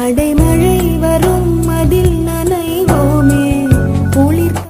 அடைமழை வரும் அதில் நனைவோமே குளிர்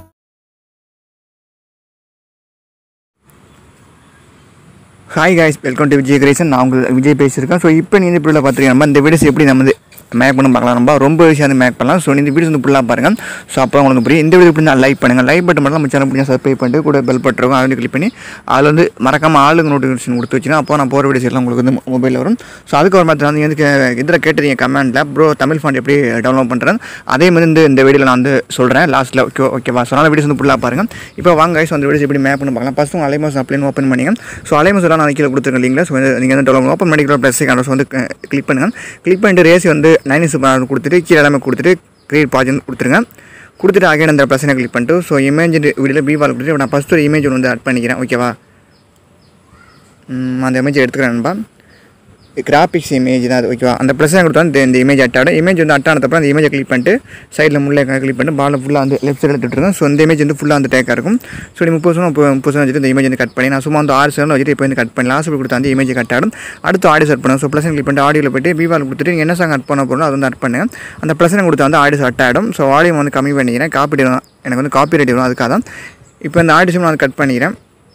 hi guys welcome to Vijay கிரேசன் நான் உங்கள் விஜய் பேசியிருக்கேன் ஸோ இப்போ நீ இந்த வீடியோவில் பார்த்துருக்கீங்க நம்ம இந்த வீடியோஸ் எப்படி நம்ம வந்து மேக் பண்ண பார்க்கலாம் ரொம்ப ரொம்ப விஷயம் வந்து மேக் பண்ணலாம் ஸோ இந்த வீடியோஸ் வந்து ஃபுல்லாக பாருங்கள் ஸோ அப்போ உங்களுக்கு புரியும் இந்த வீடியோ எப்படி லைக் பண்ணுங்கள் லைக் பட்டன் மட்டும் நம்ம சேனல் பிடிச்சா சப்ஸ்கிரைப் பண்ணிட்டு கூட பெல் பட்டிருக்கும் அதை கிளிக் பண்ணி அதில் வந்து மறக்காமல் ஆளுங்க நோட்டிஃபிகேஷன் கொடுத்து வச்சுன்னா அப்போ நான் போகிற வீடியோஸ் எல்லாம் உங்களுக்கு வந்து மொபைலில் வரும் ஸோ அதுக்கு ஒரு மாதிரி வந்து எனக்கு இதில் கேட்டீங்க கமெண்ட்டில் ப்ரோ தமிழ் ஃபாண்ட் எப்படி டவுன்லோட் பண்ணுறேன் அதே மாதிரி இந்த இந்த வீடியோவில் நான் வந்து சொல்கிறேன் லாஸ்ட்டில் ஓகே ஓகேவா ஸோ அதனால் வீடியோஸ் வந்து ஃபுல்லாக பாருங்கள் இப்போ வாங்க guys, அந்த வீடியோஸ் எப்படி மேப் பண்ணி பார்க்கலாம் ஃபஸ்ட்டு உங்கள் அலைமாஸ் அப்ளைன் ஓப்பன் பண்ணிங்க ஸோ அலைமாஸ் எல்லாம் நான் கீழே கொடுத்துருக்கேன் இல்லைங்களா ஸோ நீங்கள் வந்து டவுன்லோட் ஓப்பன் பண்ணிக்கிற ப்ளஸ் கேண்டஸ் வந்து கிளிக் பண்ணுங்கள் கிளிக் பண்ணிட்டு ரேஸ் வந்து நைன் கொடுத்துட்டு கீழே எல்லாமே கொடுத்துட்டு கிரியேட் பாஜ் வந்து கொடுத்துருங்க கொடுத்துட்டு அகைன் அந்த ப்ளஸ்ஸை கிளிக் பண்ணிட்டு ஸோ இமேஜ் வீடியோவில் பீவால் கொடுத்துட்டு நான் ஃபஸ்ட்டு ஒரு இமேஜ் ஒன்று வந்து ஆட் பண்ணிக்கிறேன் ஓகேவா ம், அந்த இமேஜ் எடுத்துக்கிறேன் நண்பா கிராபிக்ஸ் இமேஜ் தான் அது ஓகேவா அந்த ப்ளஸ் கொடுத்தா இந்த இந்த இமேஜ் அட் ஆகிடும் இமேஜ் வந்து அட் ஆனதுக்கப்புறம் அந்த இமேஜை கிளிக் பண்ணிட்டு சைடில் முள்ளே கிளிக் பண்ணிட்டு பால் ஃபுல்லாக வந்து லெஃப்ட் சைடில் எடுத்துட்டுருங்க ஸோ இந்த இமேஜ் வந்து ஃபுல்லாக வந்து டேக்காக இருக்கும் ஸோ நீ முப்பது முப்பது முப்பது வச்சுட்டு இந்த இமேஜ் வந்து கட் பண்ணி நான் சும்மா வந்து ஆறு செகண்ட் வச்சுட்டு இப்போ வந்து கட் பண்ணி லாஸ்ட் கொடுத்தா அந்த இமேஜ் கட் ஆகிடும் அடுத்து ஆடியோ செட் பண்ணுங்க ஸோ ப்ளஸ் கிளிக் பண்ணிட்டு ஆடியோவில் போயிட்டு விவால் கொடுத்துட்டு நீங்கள் என்ன சாங் அட் பண்ண போகிறோம் அது வந்து அட் பண்ணுங்க அந்த ப்ளஸ் கொடுத்தா வந்து ஆடியோ அட் ஆகிடும் ஸோ ஆடியோ வந்து கம்மி பண்ணிக்கிறேன் காப்பி எனக்கு வந்து காப்பி ரைட் வரும் அதுக்காக தான் இப்போ இந்த ஆடியோ நான் கட் பண்ணிக்கிறேன்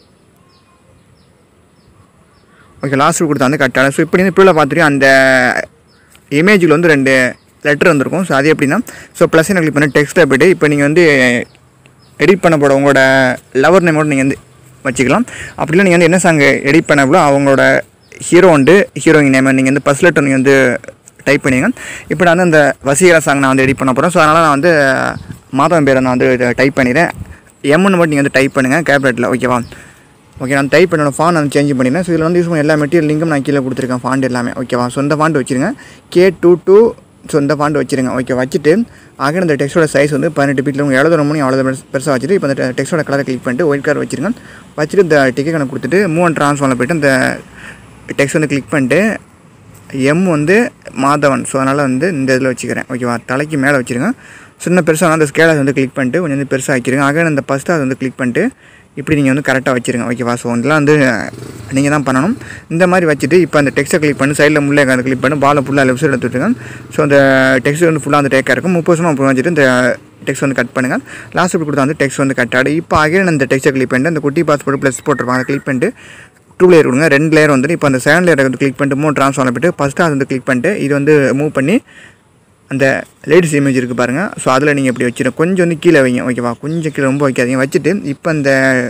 ஓகே லாஸ்ட் கொடுத்தா வந்து கட் ஆகும் ஸோ இப்படி வந்து இப்படியில் பார்த்துட்டு அந்த இமேஜில் வந்து ரெண்டு லெட்டர் வந்திருக்கும் ஸோ அது எப்படின்னா ஸோ ப்ளஸ் என்ன கிளிக் பண்ணி டெக்ஸ்ட்டில் போய்ட்டு இப்போ நீங்கள் வந்து எடிட் பண்ண போட உங்களோட லவர் நேமோட நீங்கள் வந்து வச்சுக்கலாம் அப்படிலாம் நீங்கள் வந்து என்ன சாங் எடிட் பண்ணப்போ அவங்களோட ஹீரோ வந்து ஹீரோயின் நேம் நீங்கள் வந்து ஃபஸ்ட் லெட்டர் நீங்கள் வந்து டைப் பண்ணிங்க இப்போ நான் வந்து அந்த வசீகரா சாங் நான் வந்து எடிட் பண்ண போகிறேன் ஸோ அதனால் நான் வந்து மாதவன் பேரை நான் வந்து டைப் பண்ணிடுறேன் எம்னு மட்டும் நீங்கள் வந்து டைப் பண்ணுங்கள் கேப்லெட்டில் ஓகேவா ஓகே நான் டைப் பண்ணோட ஃபான் நான் சேஞ்ச் பண்ணிடுறேன் ஸோ இதில் வந்து யூஸ் பண்ண எல்லா மெட்டீரியல் லிங்கும் நான் கீழே கொடுத்துருக்கேன் ஃபாண்ட் எல்லாமே ஓகேவா ஸோ இந்த ஃபாண்ட் வச்சுருங்க கே டூ டூ ஸோ இந்த ஃபாண்ட் வச்சுருங்க ஓகே வச்சுட்டு ஆக இந்த டெக்ஸ்டோட சைஸ் வந்து பதினெட்டு பீட்டில் உங்கள் எழுத ரொம்ப அவ்வளோ பெருசாக வச்சுட்டு இப்போ இந்த டெக்ஸ்டோட கலரை கிளிக் பண்ணிட்டு ஒயிட் கலர் வச்சுருங்க வச்சுட்டு இந்த டிக்கெட் கணக்கு கொடுத்துட்டு மூவ் அண்ட் ட்ரான்ஸ்ஃபார்மில் போய்ட்டு இந்த டெக்ஸ்ட் வந்து கிளிக் பண்ணிட்டு எம் வந்து மாதவன் ஸோ அதனால் வந்து இந்த இதில் வச்சுக்கிறேன் ஓகேவா தலைக்கு மேலே வச்சுருங்க சின்ன பெருசாக அந்த ஸ்கேலை வந்து கிளிக் பண்ணிட்டு கொஞ்சம் வந்து பெருசாக வச்சுருங்க ஆக இந்த ஃபஸ்ட்டு அதை வந்து கிளிக் பண்ணிட்டு இப்படி நீங்கள் வந்து கரெக்டாக வச்சுருங்க ஓகேவா ஸோ இதெல்லாம் வந்து நீங்கள் தான் பண்ணணும் இந்த மாதிரி வச்சுட்டு இப்போ அந்த டெக்ஸ்ட்டை கிளிக் பண்ணி சைடில் முள்ளே அதை கிளிக் பண்ணி பாலை ஃபுல்லாக லெஃப்ட் சைடு எடுத்துட்டுருங்க ஸோ அந்த டெக்ஸ்ட் வந்து ஃபுல்லாக அந்த டேக்காக இருக்கும் முப்பது வருஷம் அப்புறம் வச்சுட்டு இந்த டெக்ஸ்ட் வந்து கட் பண்ணுங்கள் லாஸ்ட் இப்படி கொடுத்தா வந்து டெக்ஸ்ட் வந்து கட் ஆகிடும் இப்போ அகைன் அந்த டெக்ஸ்ட்டை கிளிக் பண்ணிட்டு அந்த குட்டி பாஸ்போர்ட் ப்ளஸ் போட்டிருப்பாங்க அதை கிளிக் பண்ணிட்டு டூ லேயர் கொடுங்க ரெண்டு லேயர் வந்துட்டு இப்போ அந்த செகண்ட் லேயரை வந்து கிளிக் பண்ணிட்டு மூணு ட்ரான்ஸ்ஃபார்ம் பண்ணிட்டு ஃபஸ்ட்டு அது வந்து கிளிக் பண்ணிட்டு இது வந்து மூவ் பண்ணி அந்த லேடிஸ் இமேஜ் இருக்குது பாருங்கள் ஸோ அதில் நீங்கள் இப்படி வச்சிருங்க கொஞ்சம் வந்து கீழே வைங்க ஓகேவா கொஞ்சம் கீழே ரொம்ப வைக்காதீங்க வச்சுட்டு இப்போ அந்த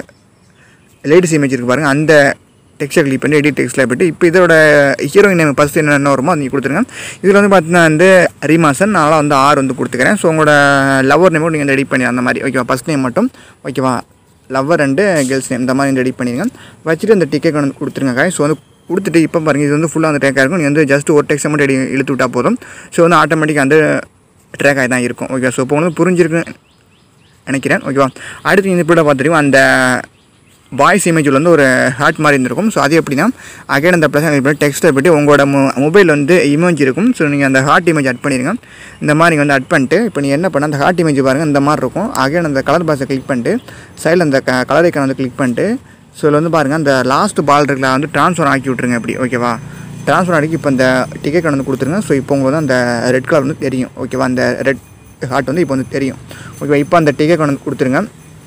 லேடிஸ் இமேஜ் இருக்குது பாருங்கள் அந்த டெக்ஸ்டை கிளிக் பண்ணி எடிட் டெக்ஸ்ட்டில் போய்ட்டு இப்போ இதோட ஹீரோயின் நேம் ஃபஸ்ட்டு என்ன வருமோ அது நீங்கள் கொடுத்துருங்க இதில் வந்து பார்த்தீங்கன்னா வந்து ரீமாசன் நான் வந்து ஆர் வந்து கொடுத்துக்கிறேன் ஸோ உங்களோட லவர் நேமும் நீங்கள் எடிட் பண்ணி அந்த மாதிரி ஓகேவா ஃபஸ்ட் நேம் மட்டும் ஓகேவா லவ்வர் அண்டு கேர்ள்ஸ் நேம் இந்த மாதிரி வந்து எடிட் பண்ணிடுங்க வச்சுட்டு அந்த டிக்கெட் வந்து கொடுத்துருங்க guys. ஸோ வந்து கொடுத்துட்டு இப்போ பாருங்கள் இது வந்து ஃபுல்லாக அந்த ட்ராக்காக இருக்கும் நீங்கள் வந்து ஜஸ்ட் ஒரு டெக்ஸ்ட் மட்டும் எடி இழுத்து விட்டால் போதும் ஸோ வந்து ஆட்டோமேட்டிக்காக அந்த ட்ராக் ஆகி தான் இருக்கும் ஓகே ஸோ இப்போ வந்து புரிஞ்சிருக்கு நினைக்கிறேன் ஓகேவா அடுத்து இந்த இப்படி பார்த்துருக்கோம் அந்த வாய்ஸ் இமேஜில் வந்து ஒரு ஹார்ட் மாதிரி இருந்திருக்கும் ஸோ அது எப்படின்னா அகைன் அந்த ப்ளஸ் டெக்ஸ்ட்டை போய்ட்டு உங்களோட மொ மொபைல் வந்து இமேஜ் இருக்கும் ஸோ நீங்கள் அந்த ஹார்ட் இமேஜ் அட் பண்ணிடுங்க இந்த மாதிரி நீங்கள் வந்து அட் பண்ணிட்டு இப்போ நீங்கள் என்ன பண்ண அந்த ஹார்ட் இமேஜ் பாருங்கள் இந்த மாதிரி இருக்கும் அகைன் அந்த கலர் பாக்ஸை கிளிக் பண்ணிட்டு சைடில் அந்த க கலர் ஐக்கான வந்து கிளிக் பண்ணிட்டு ஸோ இதில் வந்து பாருங்கள் அந்த லாஸ்ட் பால் இருக்குல்ல வந்து ட்ரான்ஸ்ஃபர் ஆக்கி விட்ருங்க இப்படி ஓகேவா ட்ரான்ஸ்ஃபர் ஆக்கி இப்போ இந்த டிக்கெட் வந்து கொடுத்துருங்க ஸோ இப்போ உங்களுக்கு வந்து அந்த ரெட் கலர் வந்து தெரியும் ஓகேவா அந்த ரெட் ஹார்ட் வந்து இப்போ வந்து தெரியும் ஓகேவா இப்போ அந்த டிக்கெட் வந்து கொடுத்துருங்க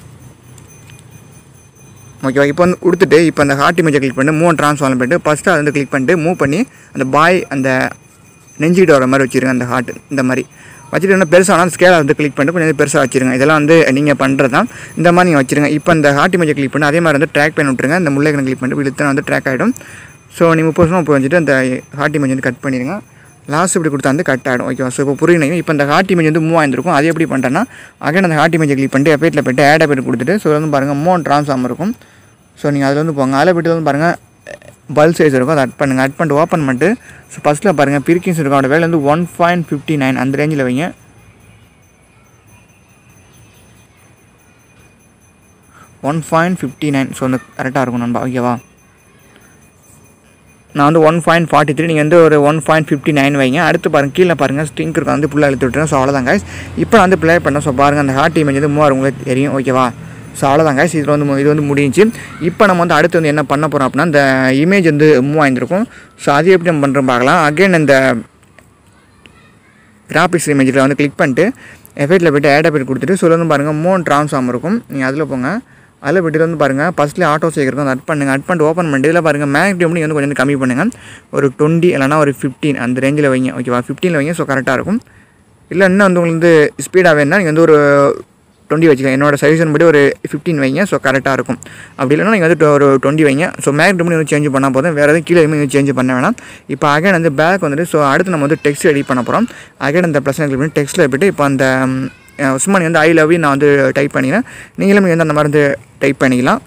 ஓகேவா இப்போ வந்து கொடுத்துட்டு இப்போ அந்த ஹார்ட் இமேஜை கிளிக் பண்ணி மூவ் ட்ரான்ஸ்ஃபார்ம் பண்ணிட்டு ஃபஸ்ட்டு அதை வந்து கிளிக் பண்ணிட்டு மூவ் பண்ணி அந்த பாய் அந்த நெஞ்சிக்கிட்டு வர மாதிரி வச்சுருங்க அந்த ஹார்ட் இந்த மாதிரி வச்சுட்டு என்ன பெருசாக அந்த ஸ்கேலை வந்து கிளிக் பண்ணிட்டு கொஞ்சம் பெருசாக வச்சுருங்க இதெல்லாம் வந்து நீங்கள் பண்ணுறது தான் இந்த மாதிரி நீங்கள் வச்சுருங்க இப்போ அந்த ஹார்ட் இமேஜை கிளிக் பண்ணி அதே மாதிரி வந்து ட்ராக் பண்ணி விட்ருங்க இந்த முல்லைக்கனை கிளிக் பண்ணிட்டு இழுத்து வந்து ட்ராக் ஆகிடும் ஸோ நீ முப்பது வருஷம் இப்போ வச்சுட்டு அந்த ஹார்ட் இமேஜ் வந்து கட் பண்ணிடுங்க லாஸ்ட் இப்படி கொடுத்தா வந்து கட் ஆகிடும் ஓகேவா ஸோ இப்போ புரியுங்க இப்போ இந்த ஹார்ட் இமேஜ் வந்து மூவ் ஆயிருக்கும் அது எப்படி பண்ணுறேன்னா அகைன் அந்த ஹார்ட் இமேஜை கிளிக் பண்ணிட்டு எஃபேட்டில் போய்ட்டு ஆட் போய்ட்டு கொடுத்துட்டு ஸோ வந்து பாருங்கள் மூவ் ட்ரான்ஸ்ஃபார்ம் இருக்கும் ஸோ நீங்கள் அதில் வந்து போங்க அதில் போய்ட்டு வந்து பாருங்கள் பல் சைஸ் இருக்கும் அதை அட் பண்ணுங்கள் அட் பண்ணிட்டு ஓப்பன் பண்ணிட்டு ஸோ ஃபஸ்ட்டில் பாருங்கள் பிரிக்கிங்ஸ் இருக்கும் அதோட வேலை வந்து ஒன் பாயிண்ட் ஃபிஃப்டி நைன் அந்த ரேஞ்சில் வைங்க one point fifty nine so வந்து கரெக்டாக இருக்கும் நண்பா ஓகேவா நான் வந்து ஒன் பாயிண்ட் ஃபார்ட்டி த்ரீ நீங்கள் வந்து ஒரு ஒன் பாயிண்ட் ஃபிஃப்டி நைன் வைங்க அடுத்து பாருங்கள் கீழே பாருங்கள் ஸ்டிங்க் இருக்கும் வந்து ஃபுல்லாக இழுத்து விட்டுறேன் ஸோ அவ்வளோதான் guys இப்போ நான் வந்து ப்ளே பண்ணேன் ஸோ பாருங்கள் அந்த ஹார்ட் இமேஜ் வந்து மூவார் உங்களுக்கு தெரியும் ஓகேவா ஸோ அவ்வளோதான் guys இதில் வந்து மு- இது வந்து முடிஞ்சு இப்போ நம்ம வந்து அடுத்து வந்து என்ன பண்ண போகிறோம் அப்படின்னா இந்த இமேஜ் வந்து மூவ் ஆயிருந்திருக்கும் ஸோ அது எப்படி நம்ம பண்ணுறோம் பார்க்கலாம் அகைன் இந்த கிராஃபிக்ஸ் இமேஜில் வந்து கிளிக் பண்ணிட்டு எஃபெக்ட்டில் போய்ட்டு ஆட் எஃபெக்ட் கொடுத்துட்டு ஸோ வந்து பாருங்கள் மோன் ட்ரான்ஸ்ஃபார்ம் இருக்கும் நீங்கள் அதில் போங்க அதில் போய்ட்டு வந்து பாருங்கள் ஃபஸ்ட்லேயே ஆட்டோ சேர்க்கிறோம் அதை அட் பண்ணுங்கள் அட் பண்ணிட்டு ஓப்பன் பண்ணிட்டு இதில் பாருங்கள் மேக்டிவம் நீங்கள் வந்து கொஞ்சம் கம்மி பண்ணுங்கள் ஒரு டுவெண்ட்டி இல்லைனா ஒரு ஃபிஃப்டீன் அந்த ரேஞ்சில் வைங்க ஓகேவா ஃபிஃப்டீனில் வைங்க ஸோ கரெக்டாக இருக்கும் இல்லை இன்னும் வந்து உங்களுக்கு வந்து ஸ்பீடாக வேணும்னா நீங்கள் வந்து ஒரு டுவெண்ட்டி வச்சுக்கலாம் என்னோட சஜஷன் படி ஒரு ஃபிஃப்டீன் வைங்க ஸோ கரெக்டாக இருக்கும் அப்படி இல்லைனா நீங்கள் வந்து ஒரு டுவெண்ட்டி வைங்க ஸோ மேக் டெம்னு வந்து சேஞ்ச் பண்ணால் போதும் வேறு எதுவும் கீழே எதுவுமே சேஞ்ச் பண்ண வேணாம் இப்போ அகைன் வந்து பேக் வந்துட்டு ஸோ அடுத்து நம்ம வந்து டெக்ஸ்ட் எடிட் பண்ண போகிறோம் அகைன் அந்த ப்ளஸ் கிளிக் பண்ணி டெக்ஸ்ட்டில் போய்ட்டு இப்போ அந்த ம், அஹ், சும்மா நீ வந்து ஐ லவ் நான் வந்து டைப் பண்ணிக்கிறேன் நீங்களும் வந்து அந்த மாதிரி வந்து டைப் பண்ணிக்கலாம்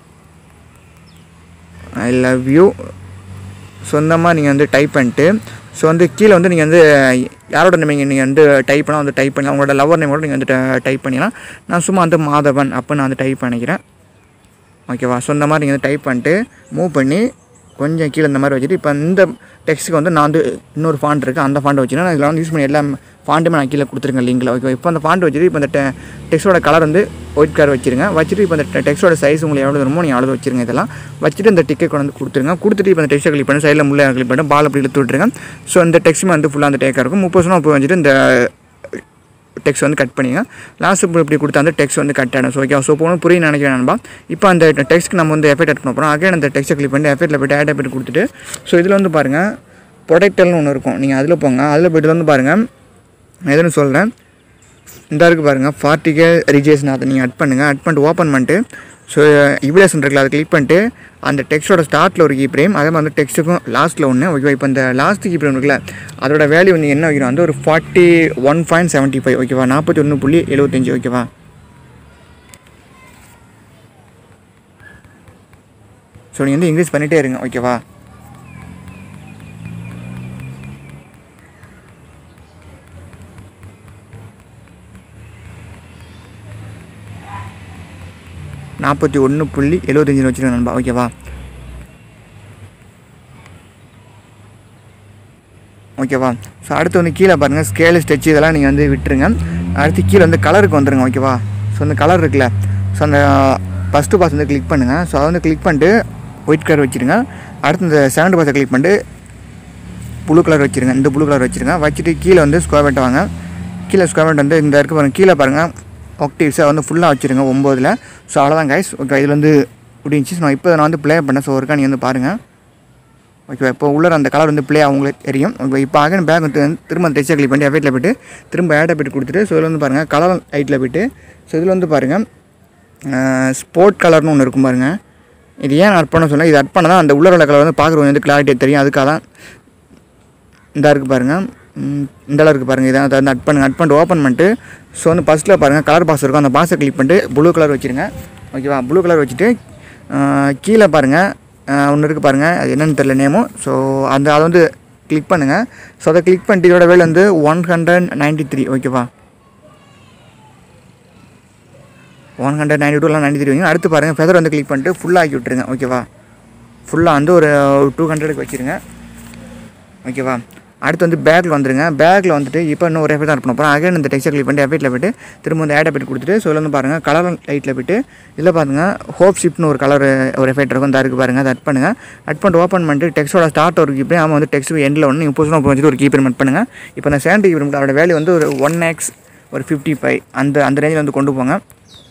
ஐ லவ் யூ சொந்தமாக நீங்கள் வந்து டைப் பண்ணிட்டு ஸோ வந்து கீழே வந்து நீங்கள் வந்து யாரோட நேம் நீங்கள் வந்து டைப் பண்ணால் வந்து டைப் பண்ணலாம் உங்களோட லவர் நேமோட நீங்கள் வந்து டைப் பண்ணிக்கலாம் நான் சும்மா வந்து மாதவன் அப்போ நான் வந்து டைப் பண்ணிக்கிறேன் ஓகேவா ஸோ இந்த மாதிரி நீங்கள் வந்து டைப் பண்ணிட்டு மூவ் பண்ணி கொஞ்சம் கீழே இந்த மாதிரி வச்சுட்டு இப்போ இந்த டெக்ஸ்ட்டுக்கு வந்து நான் வந்து இன்னொரு ஃபாண்ட் இருக்குது அந்த ஃபாண்ட் வச்சுன்னா நான் இதில் வந்து யூஸ் பண்ணி எல்லா ஃபாண்ட்டுமே நான் கீழே கொடுத்துருக்கேன் லிங்கில் ஓகே இப்போ அந்த ஃபாண்ட் வச்சுட்டு இப்போ இந்த டெக்ஸ்ட்டோட கலர் வந்து ஒயிட் கலர் வச்சிருங்க வச்சுட்டு இப்போ இந்த டெக்ஸ்ட்டோட சைஸ் உங்களுக்கு எவ்வளோ வருமோ நீங்கள் அவ்வளோ வச்சிருங்க இதெல்லாம் வச்சுட்டு இந்த டிக்கெட் கொண்டு வந்து கொடுத்துருங்க கொடுத்துட்டு இப்போ இந்த டெக்ஸ்ட்டை கிளிக் பண்ணி சைடில் முள்ளே கிளிக் பண்ணி பால் அப்படி இழுத்து விட்டுருங்க ஸோ இந்த டெக்ஸ்ட்டுமே வந்து ஃபுல்லாக அந்த டேக்காக இருக்கும் முப்பது வருஷம் இப்போ வச்சுட்டு இந்த டெக்ஸ்ட் வந்து கட் பண்ணிங்க லாஸ்ட் இப்போ இப்படி கொடுத்தா அந்த டெக்ஸ்ட் வந்து கட் ஆகிடும் ஸோ ஓகே ஸோ போகணும் புரிய நினைக்கிறேன் நண்பா இப்போ அந்த டெக்ஸ்ட்க்கு நம்ம வந்து எஃபெக்ட் ஆட் பண்ண போகிறோம் அகைன் அந்த டெக்ஸ்ட்டை கிளிக் பண்ணி எஃபெக்ட்டில் போய்ட்டு ஆட் எஃபெக்ட் கொடுத்துட்டு ஸோ இதில் வந்து பாருங்கள் ப்ரொடெக்டர்னு ஒன்று இருக்கும் நீங்கள் அதில் போங்க அதில் போய்ட்டு வந்து பாருங்கள் நான் எதுன்னு சொல்கிறேன் இந்த இருக்குது பாருங்கள் ஃபார்ட்டிகே ரிஜேஷன் அதை நீங்கள் அட் பண்ணுங்கள் அட் பண்ணிட்டு ஓப்பன் பண்ணிட்டு ஸோ இவ்லேஷன் இருக்குல்ல அதை கிளிக் பண்ணிட்டு அந்த டெக்ஸ்ட்டோட ஸ்டார்ட்டில் ஒரு கீ பிரேம் அதே மாதிரி வந்து டெக்ஸ்ட்டுக்கும் லாஸ்ட்டில் ஒன்று ஓகேவா இப்போ இந்த லாஸ்ட் கீ பிரேம் இருக்குல்ல அதோட வேல்யூ வந்து என்ன வைக்கிறோம் வந்து ஒரு forty one point seventy five ஓகேவா நாற்பத்தி ஒன்று புள்ளி எழுபத்தஞ்சு ஓகேவா ஸோ நீங்கள் வந்து இன்க்ரீஸ் பண்ணிகிட்டே இருங்க ஓகேவா நாற்பத்தி ஒன்று புள்ளி எழுபத்தஞ்சுன்னு வச்சுருக்கேன் நண்பா ஓகேவா ஓகேவா ஸோ அடுத்து வந்து கீழே பாருங்கள் ஸ்கேலு ஸ்டெச் இதெல்லாம் நீங்கள் வந்து விட்டுருங்க அடுத்து கீழே வந்து கலருக்கு வந்துருங்க ஓகேவா ஸோ அந்த கலர் இருக்குல்ல ஸோ அந்த ஃபஸ்ட்டு பாஸ் வந்து கிளிக் பண்ணுங்கள் ஸோ அதை வந்து கிளிக் பண்ணிட்டு ஒயிட் கலர் வச்சுருங்க அடுத்து இந்த செகண்ட் பாஸை கிளிக் பண்ணிட்டு ப்ளூ கலர் வச்சுருங்க இந்த ப்ளூ கலர் வச்சுருங்க வச்சுட்டு கீழே வந்து ஸ்கொயர் வேட் வாங்க கீழே ஸ்கொயர் வேட் வந்து இந்த இருக்கு பாருங்கள் கீழே பாருங்கள் ஆக்டிவ்ஸை வந்து ஃபுல்லாக வச்சுருங்க ஒம்போதில் ஸோ அவ்வளோதான் கைஸ் ஓகே இதில் வந்து முடிஞ்சிச்சு நான் இப்போ நான் வந்து ப்ளே பண்ணேன் ஸோ ஒருக்கா நீங்கள் வந்து பாருங்கள் ஓகேவா இப்போ உள்ள அந்த கலர் வந்து ப்ளே அவங்களுக்கு தெரியும் ஓகே இப்போ அகன் பேக் வந்து திரும்ப அந்த டெக்ஸ்டை கிளிக் பண்ணி எஃபெக்ட்டில் போய்ட்டு திரும்ப ஆட் போய்ட்டு கொடுத்துட்டு ஸோ இதில் வந்து பாருங்கள் கலர் லைட்டில் போய்ட்டு ஸோ இதில் வந்து பாருங்கள் ஸ்போர்ட் கலர்னு ஒன்று இருக்கும் பாருங்கள் இது ஏன் அட் பண்ண சொன்னால் இது அட் பண்ண தான் அந்த உள்ள உள்ள கலர் வந்து பார்க்குறவங்க வந்து கிளாரிட்டி தெரியும் அதுக்காக தான் இந்த இருக்குது பாருங்கள் ம், இந்த அளவு இருக்குது பாருங்கள் இதான் அதை வந்து அட் பண்ணுங்க அட் பண்ணிட்டு ஓப்பன் பண்ணிட்டு ஸோ வந்து ஃபஸ்ட்டில் பாருங்கள் கலர் பாக்ஸ் இருக்கும் அந்த பாக்ஸை கிளிக் பண்ணிட்டு ப்ளூ கலர் வச்சுருங்க ஓகேவா ப்ளூ கலர் வச்சுட்டு ஆஹ், கீழே பாருங்கள் ஒன்று இருக்குது பாருங்கள் அது என்னென்னு தெரியல நேமும் ஸோ அந்த அதை வந்து கிளிக் பண்ணுங்கள் ஸோ அதை கிளிக் பண்ணிட்டு இதோட வேலை வந்து ஒன் ஹண்ட்ரட் நைன்ட்டி த்ரீ ஓகேவா ஒன் ஹண்ட்ரட் நைன்டி டூலாம் நைன்டி த்ரீ வைங்க அடுத்து பாருங்கள் ஃபெதர் வந்து கிளிக் பண்ணிட்டு ஃபுல்லாக ஆக்கி விட்ருங்க ஓகேவா ஃபுல்லாக வந்து ஒரு டூ ஹண்ட்ரடுக்கு வச்சுருங்க ஓகேவா அடுத்து வந்து பேக்கில் வந்துருங்க பேக்கில் வந்துட்டு இப்போ இன்னும் ஒரு எஃபெக்ட் பண்ண போகிறோம் அகைன் இந்த டெக்ஸ்ட் கிளிக் பண்ணிட்டு எஃபெக்ட்டில் போய்ட்டு திரும்ப வந்து ஆட் எஃபெக்ட் கொடுத்துட்டு ஸோ வந்து பாருங்கள் கலர் லைட்டில் போய்ட்டு இதில் பாருங்க ஹோப் ஷிப்னு ஒரு கலர் ஒரு எஃபெக்ட் இருக்கும் இந்த இருக்குது பாருங்கள் அதை அட் பண்ணுங்கள் அட் பண்ணிட்டு ஓப்பன் பண்ணிட்டு டெக்ஸ்ட்டோட ஸ்டார்ட் ஒரு கீப்பே அவன் வந்து டெக்ஸ்ட் எண்டில் ஒன்று நீங்கள் புதுசாக வச்சுட்டு ஒரு கீப்பர் அட் பண்ணுங்கள் இப்போ அந்த சேண்ட் கீப்பர் அதோட வேல்யூ வந்து ஒரு ஒன் எக்ஸ் ஒரு ஃபிஃப்டி ஃபைவ் அந்த அந்த ரேஞ்சில் வந்து கொண்டு போங்க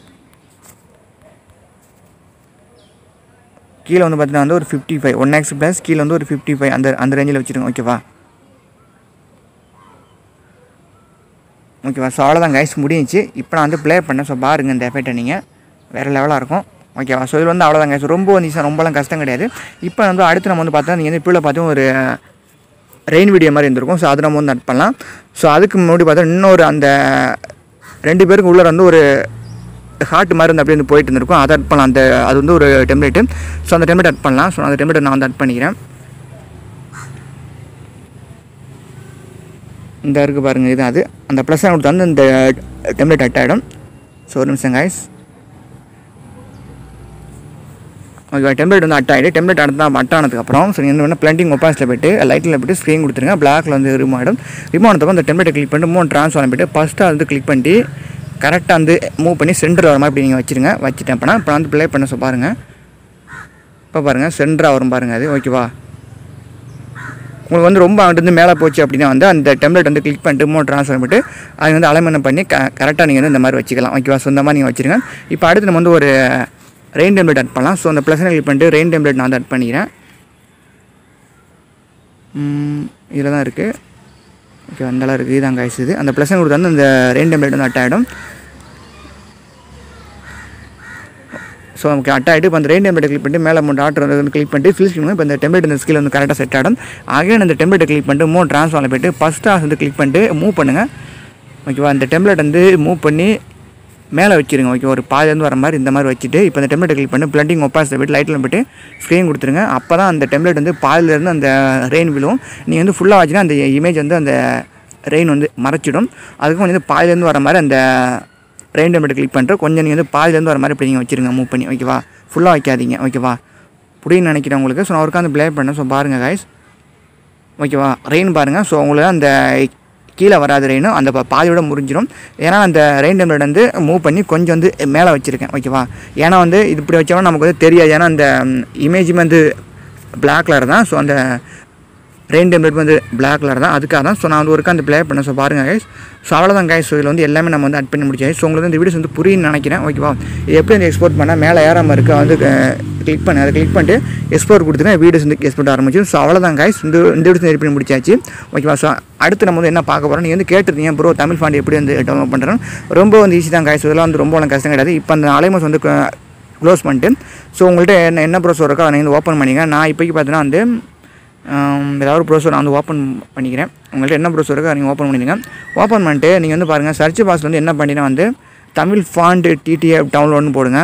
கீழே வந்து பார்த்தீங்கன்னா வந்து ஒரு fifty five one x plus கீழே வந்து ஒரு ஃபிஃப்டி ஃபைவ் அந்த அந்த ரேஞ்சில் வச்சுருங்க ஓகேவா ஓகேவா ஸோ அவ்வளோதான் கைஸ் முடிஞ்சிச்சு இப்போ நான் வந்து ப்ளே பண்ணேன் ஸோ பாருங்கள் இந்த எஃபெக்ட்டை நீங்கள் வேறு லெவலாக இருக்கும் ஓகேவா ஸோ இது வந்து அவ்வளோதான் கைஸ் ரொம்ப வந்து ரொம்பலாம் கஷ்டம் கிடையாது இப்போ வந்து அடுத்து நம்ம வந்து பார்த்தா நீங்கள் வந்து இப்போ பார்த்து ஒரு ரெயின் வீடியோ மாதிரி இருந்திருக்கும் ஸோ அது நம்ம வந்து நட் பண்ணலாம் ஸோ அதுக்கு முன்னாடி பார்த்தா இன்னொரு அந்த ரெண்டு பேருக்கு உள்ள வந்து ஒரு ஹார்ட் மாதிரி வந்து அப்படியே வந்து போயிட்டு இருந்திருக்கும் அதை அட் பண்ணலாம் அந்த அது வந்து ஒரு டெம்ப்ளேட்டு ஸோ அந்த டெம்ப்ளேட் அட் பண்ணலாம் ஸோ அந்த டெம்ப்ளேட் நான் வந்து அட் பண்ணிக்கிறேன் இந்த இருக்குது பாருங்கள் இது அது அந்த ப்ளஸ் கொடுத்து வந்து இந்த டெம்ப்ளேட் அட் ஆகிடும் ஸோ ஒரு நிமிஷம் கைஸ் ஓகே டெம்ப்ளேட் வந்து அட் ஆகிடு டெம்ப்ளேட் அடுத்து அட் ஆனதுக்கப்புறம் ஸோ நீங்கள் வந்து பிளண்டிங் ஒப்பாஸில் போய்ட்டு லைட்டில் போய்ட்டு ஸ்க்ரீன் கொடுத்துருங்க பிளாக்ல வந்து ரிமூவ் ஆகிடும் ரிமூவ் ஆனதுக்கப்புறம் அந்த டெம்ப்ளேட்டை கிளிக் பண்ணிட்டு மூணு ட்ரான்ஸ்ஃபார்ம் போய்ட்டு ஃபஸ்ட்டாக வந்து கிளிக் பண்ணிட்டு கரெக்டாக வந்து மூவ் பண்ணி சென்டர் வர மாதிரி இப்படி நீங்கள் வச்சுருங்க வச்சுட்டேன் அப்போனா இப்போ வந்து ப்ளே பண்ண ஸோ பாருங்கள் இப்போ பாருங்கள் சென்டராக வரும் பாருங்கள் அது ஓகேவா உங்களுக்கு வந்து ரொம்ப அங்கிட்டு வந்து மேலே போச்சு அப்படின்னா வந்து அந்த டெம்ப்ளேட் வந்து கிளிக் பண்ணிட்டு மோட் ட்ரான்ஸ்ஃபர் பண்ணிட்டு அதை வந்து அலைமெண்ட் பண்ணி க கரெக்டாக நீங்கள் வந்து இந்த மாதிரி வச்சுக்கலாம் ஓகேவா ஸோ இந்த மாதிரி நீங்கள் வச்சுருங்க இப்போ அடுத்து நம்ம வந்து ஒரு ரெயின் டெம்ப்ளேட் ஆட் பண்ணலாம் ஸோ அந்த ப்ளஸ் கிளிக் பண்ணிட்டு ரெயின் டெம்ப்ளேட் நான் வந்து ஆட் பண்ணிக்கிறேன் இதில் தான் இருக்குது ஓகே அந்த அளவு இருக்குது இதான் காய்ஸ் இது அந்த ப்ளஸ் கொடுத்து வந்து அந்த ரெயின் டெம்ப்ளேட் வந்து அட் ஆகிடும் ஸோ நமக்கு அட் ஆகிட்டு இப்போ அந்த ரெயின் டெம்ப்ளேட் கிளிக் பண்ணிட்டு மேலே மூணு டாக்டர் வந்து கிளிக் பண்ணிட்டு ஃபில் ஸ்கிரீன் இப்போ இந்த டெம்ப்ளேட் இந்த ஸ்கில் வந்து கரெக்டாக செட் ஆகிடும் அகைன் அந்த டெம்ப்ளேட்டை கிளிக் பண்ணிட்டு மூணு ட்ரான்ஸ்ஃபார்மில் போய்ட்டு ஃபஸ்ட் ஆஸ் வந்து கிளிக் பண்ணிட்டு மூவ் பண்ணுங்கள் ஓகேவா அந்த டெம்ப்ளேட் வந்து மூவ் பண்ணி மேலே வச்சிருங்க ஓகே ஒரு பாதிலேருந்து வர மாதிரி இந்த மாதிரி வச்சுட்டு இப்போ இந்த டெம்ப்ளேட் கிளிக் பண்ணி பிளண்டிங் ஒப்பாஸ் போய்ட்டு லைட்டில் போய்ட்டு ஸ்க்ரீன் கொடுத்துருங்க அப்போ தான் அந்த டெம்ப்ளேட் வந்து பாதிலேருந்து அந்த ரெயின் விழும் நீங்கள் வந்து ஃபுல்லாக வச்சுன்னா அந்த இமேஜ் வந்து அந்த ரெயின் வந்து மறைச்சிடும் அதுக்கும் வந்து பாதிலேருந்து வர மாதிரி அந்த ரெயின் டெம்ப்ளேட் கிளிக் பண்ணிட்டு கொஞ்சம் நீங்கள் வந்து பாதிலேருந்து வர மாதிரி இப்படி நீங்கள் வச்சுருங்க மூவ் பண்ணி ஓகேவா ஃபுல்லாக வைக்காதீங்க ஓகேவா புரியுன்னு நினைக்கிறேன் உங்களுக்கு ஸோ நான் ஒருக்கா வந்து ப்ளே பண்ணேன் ஸோ பாருங்கள் guys ஓகேவா ரெயின் பாருங்கள் ஸோ உங்களுக்கு அந்த கீழே வராத ரெயினும் அந்த பா- பாதியோட முறிஞ்சிடும் ஏன்னா அந்த ரெயின் டெம்ப்ளேட் வந்து மூவ் பண்ணி கொஞ்சம் வந்து மேலே வச்சுருக்கேன் ஓகேவா ஏன்னா வந்து இது இப்படி வச்சாலும் நமக்கு வந்து தெரியாது ஏன்னா அந்த இமேஜுமே வந்து Black கலர் தான் ஸோ அந்த ரெயின் டெம்ப்ளேட் வந்து Black கலர் தான் அதுக்காக தான் ஸோ நான் வந்து ஒருக்கா அந்த ப்ளே பண்ணேன் ஸோ பாருங்கள் கைஸ் ஸோ அவ்வளோதான் கைஸ் ஸோ இதில் வந்து எல்லாமே நம்ம வந்து அட் பண்ணி முடிச்சாச்சு ஸோ உங்களுக்கு வந்து இந்த வீடியோஸ் வந்து புரியுன்னு நினைக்கிறேன் ஓகேவா இது எப்படி வந்து எக்ஸ்போர்ட் பண்ணால் மேலே ஏறாமல் இருக்க வந்து கிளிக் பண்ணி அதை கிளிக் பண்ணிட்டு எக்ஸ்போர்ட் கொடுத்துருங்க வீடியோஸ் வந்து எக்ஸ்போர்ட் ஆரம்பிச்சு ஸோ அவ்வளோதான் கைஸ் இந்த இந்த வீடியோஸ் ரெடி பண்ணி முடிச்சாச்சு ஓகேவா ஸோ அடுத்து நம்ம வந்து என்ன பார்க்க போகிறோம் நீங்கள் வந்து கேட்டிருந்தீங்க ப்ரோ தமிழ் ஃபாண்ட் எப்படி வந்து டவுன்லோட் பண்ணுறோம் ரொம்ப வந்து ஈஸி தான் கைஸ் இதெல்லாம் வந்து ரொம்ப ஒன்றும் கஷ்டம் கிடையாது இப்போ அந்த அலைமஸ் வந்து க்ளோஸ் பண்ணிட்டு ஸோ உங்கள்கிட்ட என்ன என்ன ப்ரோசர் இருக்கோ அதை நீங்கள் வந்து ஓப்பன் பண்ணிங்க நான் இப்போக்கி பார்த்தீங்கன்னா வந்து ஆம், ஏதாவது ஒரு ப்ரௌசர் நான் வந்து ஓப்பன் பண்ணிக்கிறேன் உங்கள்கிட்ட என்ன ப்ரௌசர் இருக்கோ அதை நீங்கள் ஓப்பன் பண்ணிடுங்க ஓப்பன் பண்ணிட்டு நீங்கள் வந்து பாருங்கள் சர்ச் பாக்ஸில் வந்து என்ன பண்ணினா வந்து தமிழ் ஃபாண்ட் டிடிஎஃப் டவுன்லோட்னு போடுங்க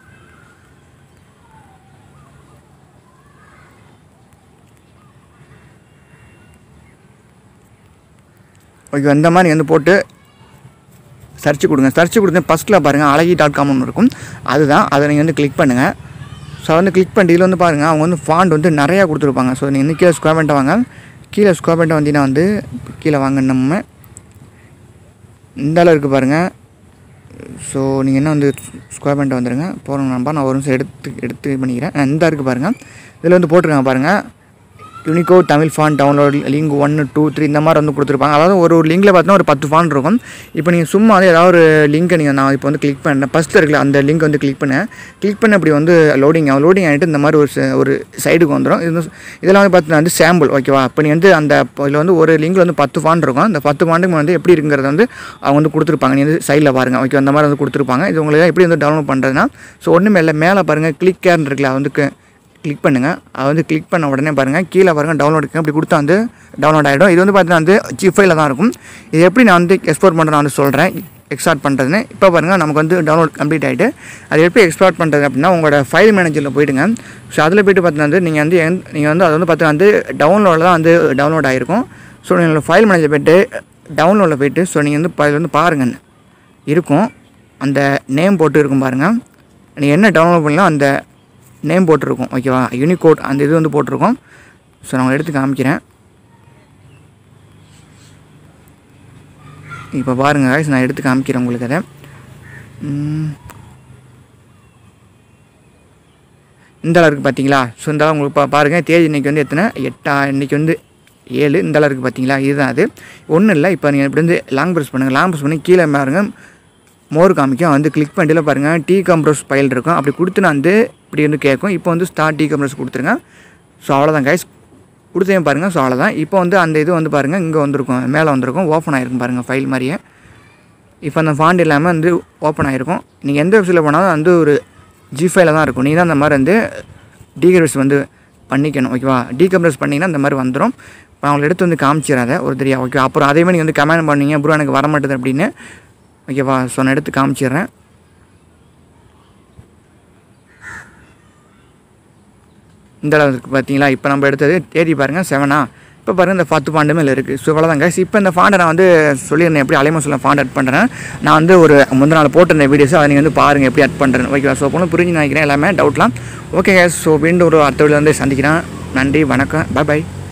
ஓகே அந்த மாதிரி வந்து போட்டு சர்ச் கொடுங்க சர்ச் கொடுத்து ஃபஸ்ட்டில் பாருங்கள் அழகி டாட் காம்னு இருக்கும் அதுதான் அதை நீங்கள் வந்து கிளிக் பண்ணுங்கள் ஸோ வந்து கிளிக் பண்ணிட்டு இதில் வந்து பாருங்கள் அவங்க வந்து ஃபாண்ட் வந்து நிறையா கொடுத்துருப்பாங்க ஸோ நீங்கள் வந்து கீழே ஸ்கொயர் பண்ணிட்டு வாங்க கீழே ஸ்கொயர் பண்ணிட்டு வந்தீங்கன்னா வந்து கீழே வாங்க நம்ம இந்த அளவு இருக்குது பாருங்கள் ஸோ நீங்கள் என்ன வந்து ஸ்கொயர் பண்ணிட்டு வந்துடுங்க போகிறோம் நம்ப நான் ஒரு நிமிஷம் எடுத்து எடுத்து இது பண்ணிக்கிறேன் அஹ் இந்த இருக்குது பாருங்கள் இதில் வந்து போட்டிருக்காங்க பாருங்கள் unicode Tamil font download link ஒன்று டூ த்ரீ இந்த மாதிரி வந்து கொடுத்துருப்பாங்க அதாவது ஒரு ஒரு லிங்கில் பார்த்தீங்கன்னா ஒரு பத்து ஃபான் இருக்கும் இப்போ நீங்கள் சும்மா வந்து ஏதாவது ஒரு லிங்கை நீங்கள் நான் இப்போ வந்து கிளிக் பண்ணேன் ஃபஸ்ட்டில் இருக்குல்ல அந்த லிங்க் வந்து கிளிக் பண்ணேன் கிளிக் பண்ண அப்படி வந்து லோடிங் ஆகும் லோடிங் ஆகிட்டு இந்த மாதிரி ஒரு ச- ஒரு சைடுக்கு வந்துடும் இது வந்து- இதெல்லாம் வந்து பார்த்தீங்கன்னா வந்து சாம்பிள் ஓகேவா இப்போ நீ வந்து அந்த இதில் வந்து ஒரு லிங்கில் வந்து பத்து ஃபான் இருக்கும் அந்த பத்து ஃபாண்டுக்கு வந்து எப்படி இருக்குங்கிறத வந்து அவங்க வந்து கொடுத்துருப்பாங்க நீ வந்து சைடில் பாருங்கள் ஓகே அந்த மாதிரி வந்து கொடுத்துருப்பாங்க இது உங்களுக்கு எப்படி வந்து டவுன்லோட் பண்ணுறதுனா ஸோ ஒன்றுமே இல்லை மேலே பாருங்கள் கிளிக் கேர்னு இருக்குல்ல அது வந்து கிளிக் பண்ணுங்கள் அது வந்து கிளிக் பண்ண உடனே பாருங்கள் கீழே பாருங்கள் டவுன்லோடுக்கு அப்படி கொடுத்தா வந்து டவுன்லோட் ஆகிடும் இது வந்து பார்த்தீங்கன்னா வந்து ஜிப் ஃபைல தான் இருக்கும் இது எப்படி நான் வந்து எக்ஸ்போர்ட் பண்ணுறேன் நான் வந்து சொல்கிறேன் எக்ஸ்பார்ட் பண்ணுறதுன்னு இப்போ பாருங்கள் நமக்கு வந்து டவுன்லோட் கம்ப்ளீட் ஆகிட்டு அது எப்படி எக்ஸ்போர்ட் பண்ணுறது அப்படின்னா உங்களோட ஃபைல் மேனேஜரில் போயிடுங்க ஸோ அதில் போய்ட்டு பார்த்தீங்கன்னா வந்து நீங்கள் வந்து எந்த- நீங்கள் வந்து அது வந்து பார்த்தீங்கன்னா வந்து டவுன்லோடில் தான் வந்து டவுன்லோட் ஆகிருக்கும் ஸோ நீங்கள் ஃபைல் மேனேஜர் போய்ட்டு டவுன்லோடில் போயிட்டு ஸோ நீங்கள் வந்து இப்போ அதில் வந்து பாருங்கள் இருக்கும் அந்த நேம் போட்டு இருக்கும் பாருங்கள் நீங்கள் என்ன டவுன்லோட் பண்ணலாம் அந்த நேம் போட்டிருக்கும் ஓகேவா யூனிகோட் அந்த இது வந்து போட்டிருக்கும் ஸோ நான் உங்களுக்கு எடுத்து காமிக்கிறேன் இப்போ பாருங்கள் guys, நான் எடுத்து காமிக்கிறேன் உங்களுக்கு அதை ம். இந்த அளவு இருக்குது பார்த்தீங்களா ஸோ இந்த அளவு உங்களுக்கு பா பாருங்கள் தேதி இன்றைக்கி வந்து எத்தனை எட்டா இன்றைக்கி வந்து ஏழு இந்த அளவு இருக்குது பார்த்தீங்களா இதுதான் அது ஒன்றும் இல்லை இப்போ நீங்கள் இப்படி வந்து லாங் ப்ரெஸ் பண்ணுங்கள் லாங் ப்ரெஸ் பண்ணி கீழே பாருங்க மோர் காமிக்கும் வந்து கிளிக் பண்ணிட்டு பாருங்கள் டீ கம்ப்ரஸ் ஃபைல் இருக்கும் அப்படி கொடுத்து நான் வந்து இப்படி வந்து கேட்கும் இப்போ வந்து ஸ்டார்ட் டீ கம்ப்ரஸ் கொடுத்துருங்க ஸோ அவ்வளோதான் கைஸ் கொடுத்தேன் பாருங்கள் ஸோ அவ்வளோதான் இப்போ வந்து அந்த இது வந்து பாருங்கள் இங்கே வந்திருக்கும் மேலே வந்திருக்கும் ஓப்பன் ஆகிருக்கும் பாருங்கள் ஃபைல் மாதிரியே இப்போ அந்த ஃபாண்ட் இல்லாமல் வந்து ஓப்பன் ஆகிருக்கும் நீங்கள் எந்த வெப்சைட்டில் போனாலும் வந்து ஒரு ஜி ஃபைல தான் இருக்கும் நீங்கள் தான் அந்த மாதிரி வந்து டீகம்ப்ரஸ் வந்து பண்ணிக்கணும் ஓகேவா டீகம்ப்ரஸ் பண்ணிங்கன்னா அந்த மாதிரி வந்துடும் இப்போ அவங்களை எடுத்து வந்து காமிச்சிடாத ஒரு தெரியா ஓகே அப்புறம் அதே மாதிரி நீங்கள் வந்து கமெண்ட் பண்ணீங்க ப்ரோ எனக்கு வர மாட்டேது அப்படின்னு ஓகேவா ஸோ நான் எடுத்து காமிச்சிடுறேன் இந்த அளவு இருக்குது பார்த்தீங்களா இப்போ நம்ம எடுத்தது தேதி பாருங்கள் செவனா இப்போ பாருங்கள் இந்த பத்து ஃபாண்டுமே இதில் இருக்குது ஸோ இவ்வளோ தான் இப்போ இந்த ஃபாண்டை நான் வந்து சொல்லியிருந்தேன் எப்படி அலைமோசில் ஃபாண்ட் அட் பண்ணுறேன் நான் வந்து ஒரு முந்தின நாள் போட்டிருந்த வீடியோஸ் அதை நீங்கள் வந்து பாருங்கள் எப்படி அட் பண்ணுறேன் ஓகேவா ஸோ பொண்ணு புரிஞ்சு நினைக்கிறேன் எல்லாமே டவுட்லாம் ஓகே ஸோ மீண்டும் ஒரு அடுத்த வீடியோ வந்து சந்திக்கிறேன் நன்றி வணக்கம் பாய் பாய்